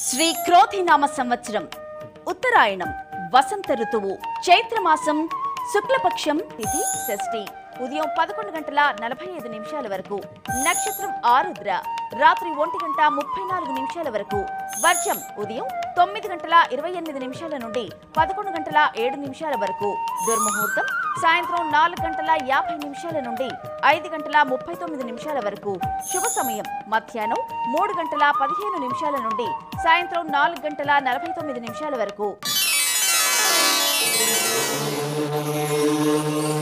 శ్రీ క్రోధినామ సంవత్సరం ఉత్తరాయణం వసంత ఋతువు చైత్రమాసం శుక్లపక్షం తిథి షష్ఠి ఉదయం పదకొండు గంటల నలభై ఐదు నిమిషాల వరకు నక్షత్రం ఆరుద్ర రాత్రి ఒంటి గంట ముప్పై నాలుగు నిమిషాల వరకు వర్షం ఉదయం తొమ్మిది గంటల ఇరవై ఎనిమిది నిమిషాల నుండి పదకొండు గంటల ఏడు నిమిషాల వరకు దుర్ముహూర్తం సాయంత్రం నాలుగు గంటల యాభై నిమిషాల నుండి ఐదు గంటల ముప్పై తొమ్మిది నిమిషాల వరకు శుభ సమయం మధ్యాహ్నం మూడు గంటల పదిహేను నిమిషాల నుండి సాయంత్రం నాలుగు గంటల నలభై తొమ్మిది నిమిషాల వరకు